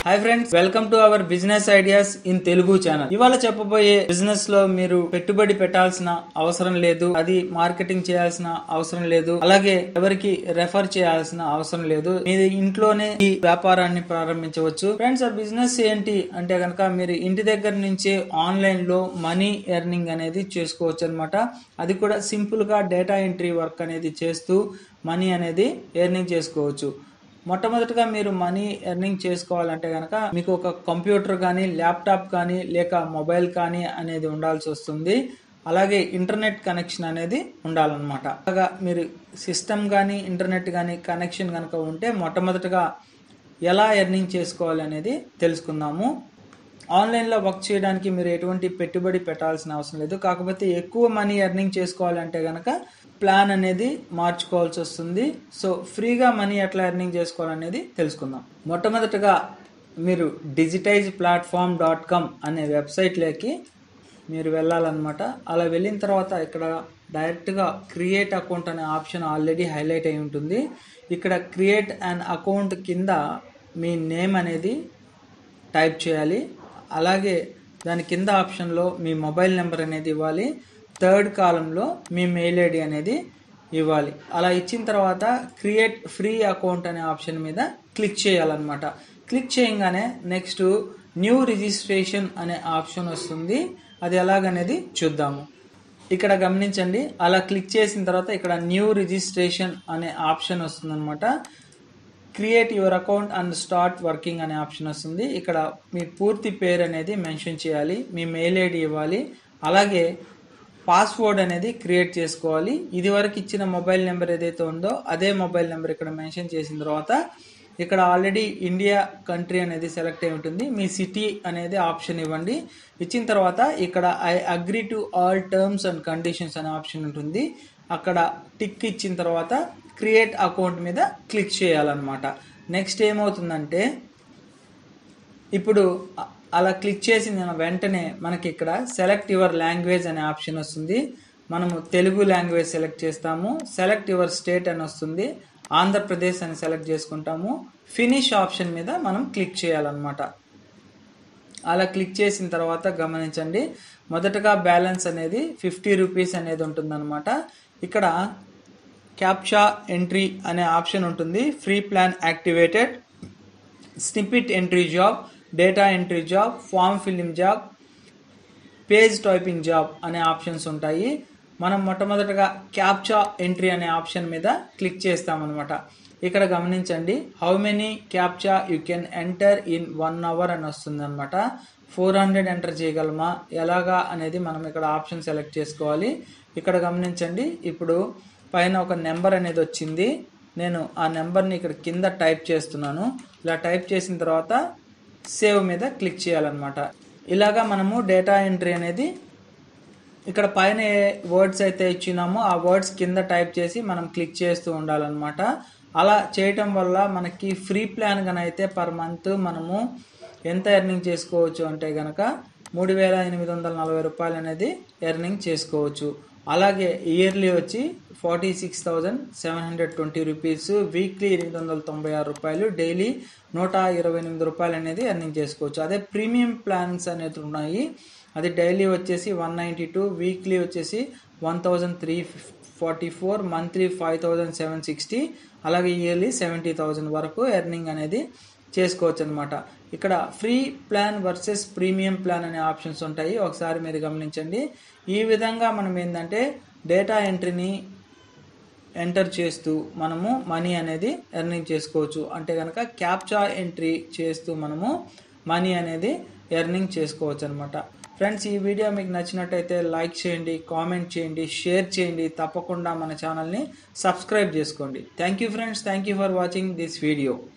hi friends welcome to our business ideas in Telugu channel ఇవాళ చెప్పబోయే business లో మీరు పెట్టుబడి పెట్టాల్సిన అవసరం లేదు అది మార్కెటింగ్ చేయాల్సిన అవసరం లేదు అలాగే ఎవరికి రెఫర్ చేయాల్సిన అవసరం లేదు మీరు ఇంట్లోనే ఈ వ్యాపారాన్ని ప్రారంభించవచ్చు ఫ్రెండ్స్ ఆ బిజినెస్ ఏంటి అంటే గనక మీరు ఇంటి దగ్గర నుంచే ఆన్లైన్ లో మనీ ఎర్నింగ్ అనేది చేసుకోవచ్చు అనమాట అది కూడా సింపుల్ గా డేటా ఎంట్రీ వర్క్ అనేది చేస్తూ మనీ అనేది ఎర్నింగ్ చేసుకోవచ్చు మొట్టమొదటిగా మీరు మనీ ఎర్నింగ్ చేసుకోవాలంటే కనుక మీకు ఒక కంప్యూటర్ కానీ ల్యాప్టాప్ కానీ లేక మొబైల్ కానీ అనేది ఉండాల్సి వస్తుంది అలాగే ఇంటర్నెట్ కనెక్షన్ అనేది ఉండాలన్నమాట అలాగా మీరు సిస్టమ్ కానీ ఇంటర్నెట్ కానీ కనెక్షన్ కనుక ఉంటే మొట్టమొదటిగా ఎలా ఎర్నింగ్ చేసుకోవాలి అనేది తెలుసుకుందాము ఆన్లైన్లో వర్క్ చేయడానికి మీరు ఎటువంటి పెట్టుబడి పెట్టాల్సిన అవసరం లేదు కాకపోతే ఎక్కువ మనీ ఎర్నింగ్ చేసుకోవాలంటే కనుక ప్లాన్ అనేది మార్చుకోవాల్సి వస్తుంది సో ఫ్రీగా మనీ ఎట్లా ఎర్నింగ్ చేసుకోవాలనేది తెలుసుకుందాం మొట్టమొదటగా మీరు డిజిటైజ్ ప్లాట్ఫామ్ డాట్ కామ్ అనే వెబ్సైట్లోకి మీరు వెళ్ళాలన్నమాట అలా వెళ్ళిన తర్వాత ఇక్కడ డైరెక్ట్గా క్రియేట్ అకౌంట్ అనే ఆప్షన్ ఆల్రెడీ హైలైట్ అయి ఉంటుంది ఇక్కడ క్రియేట్ అన్ అకౌంట్ కింద మీ నేమ్ అనేది టైప్ చేయాలి అలాగే దాని కింద ఆప్షన్లో మీ మొబైల్ నెంబర్ అనేది ఇవ్వాలి థర్డ్ కాలంలో మీ మెయిల్ ఐడి అనేది ఇవ్వాలి అలా ఇచ్చిన తర్వాత క్రియేట్ ఫ్రీ అకౌంట్ అనే ఆప్షన్ మీద క్లిక్ చేయాలన్నమాట క్లిక్ చేయగానే నెక్స్ట్ న్యూ రిజిస్ట్రేషన్ అనే ఆప్షన్ వస్తుంది అది ఎలాగనేది చూద్దాము ఇక్కడ గమనించండి అలా క్లిక్ చేసిన తర్వాత ఇక్కడ న్యూ రిజిస్ట్రేషన్ అనే ఆప్షన్ వస్తుందన్నమాట create your account and start working అనే ఆప్షన్ వస్తుంది ఇక్కడ మీ పూర్తి పేరు అనేది మెన్షన్ చేయాలి మీ మెయిల్ ఐడి ఇవ్వాలి అలాగే పాస్వర్డ్ అనేది క్రియేట్ చేసుకోవాలి ఇది వరకు ఇచ్చిన మొబైల్ నెంబర్ ఏదైతే ఉందో అదే మొబైల్ నెంబర్ ఇక్కడ మెన్షన్ చేసిన తర్వాత ఇక్కడ ఆల్రెడీ ఇండియా కంట్రీ అనేది సెలెక్ట్ అయి ఉంటుంది మీ సిటీ అనేది ఆప్షన్ ఇవ్వండి ఇచ్చిన తర్వాత ఇక్కడ I agree to all terms and conditions అనే ఆప్షన్ ఉంటుంది అక్కడ టిక్ ఇచ్చిన తర్వాత క్రియేట్ అకౌంట్ మీద క్లిక్ చేయాలన్నమాట నెక్స్ట్ ఏమవుతుందంటే ఇప్పుడు అ- అలా క్లిక్ చేసిన వెంటనే మనకి ఇక్కడ సెలెక్ట్ యువర్ లాంగ్వేజ్ అనే ఆప్షన్ వస్తుంది మనము తెలుగు లాంగ్వేజ్ సెలెక్ట్ చేస్తాము సెలెక్ట్ యువర్ స్టేట్ అని వస్తుంది ఆంధ్రప్రదేశ్ అని సెలెక్ట్ చేసుకుంటాము ఫినిష్ ఆప్షన్ మీద మనం క్లిక్ చేయాలన్నమాట అలా క్లిక్ చేసిన తర్వాత గమనించండి మొదటగా బ్యాలెన్స్ అనేది ఫిఫ్టీ రూపీస్ అనేది ఉంటుందన్నమాట ఇక్కడ క్యాప్చా ఎంట్రీ అనే ఆప్షన్ ఉంటుంది free plan activated snippet entry job data entry job form filling job page typing job అనే ఆప్షన్స్ ఉంటాయి మనం మొట్టమొదటగా క్యాప్చా ఎంట్రీ అనే ఆప్షన్ మీద క్లిక్ చేస్తామన్నమాట ఇక్కడ గమనించండి how many captcha you can enter in one hour అని వస్తుంది అనమాట ఫోర్ హండ్రెడ్ ఎంటర్ చేయగలమా ఎలాగా అనేది మనం ఇక్కడ ఆప్షన్ సెలెక్ట్ చేసుకోవాలి ఇక్కడ గమనించండి ఇప్పుడు పైన ఒక నెంబర్ అనేది వచ్చింది నేను ఆ నెంబర్ని ఇక్కడ కింద టైప్ చేస్తున్నాను ఇలా టైప్ చేసిన తర్వాత సేవ్ మీద క్లిక్ చేయాలన్నమాట ఇలాగా మనము డేటా ఎంట్రీ అనేది ఇక్కడ పైన ఏ వర్డ్స్ అయితే ఇచ్చినామో ఆ వర్డ్స్ కింద టైప్ చేసి మనం క్లిక్ చేస్తూ ఉండాలన్నమాట అలా చేయటం వల్ల మనకి ఫ్రీ ప్లాన్ అయితే పర్ మంత్ మనము ఎంత ఎర్నింగ్ చేసుకోవచ్చు అంటే గనక మూడు వేల ఎనిమిది వందల నలభై రూపాయలు అనేది ఎర్నింగ్ చేసుకోవచ్చు అలాగే ఇయర్లీ వచ్చి forty six thousand seven hundred twenty rupees weekly ఎనిమిది వందల తొంభై ఆరు రూపాయలు డైలీ నూట ఇరవై ఎనిమిది రూపాయలు అనేది ఎర్నింగ్ చేసుకోవచ్చు అదే ప్రీమియం ప్లాన్స్ అనేది ఉన్నాయి అది డైలీ వచ్చేసి వన్ నైంటీ టూ వీక్లీ వచ్చేసి one thousand three forty four monthly five thousand seven sixty అలాగే ఇయర్లీ సెవెంటీ థౌజండ్ వరకు ఎర్నింగ్ అనేది చేసుకోవచ్చు అనమాట ఇక్కడ free plan versus premium plan అనే ఆప్షన్స్ ఉంటాయి ఒకసారి మీరు గమనించండి ఈ విధంగా మనం ఏంటంటే డేటా ఎంట్రీని ఎంటర్ చేస్తూ మనము మనీ అనేది ఎర్నింగ్ చేసుకోవచ్చు అంటే కనుక క్యాప్చా ఎంట్రీ చేస్తూ మనము మనీ అనేది ఎర్నింగ్ చేసుకోవచ్చు అనమాట ఫ్రెండ్స్ ఈ వీడియో మీకు నచ్చినట్టయితే లైక్ చేయండి కామెంట్ చేయండి షేర్ చేయండి తప్పకుండా మన ఛానల్ని సబ్స్క్రైబ్ చేసుకోండి thank you friends thank you for watching this video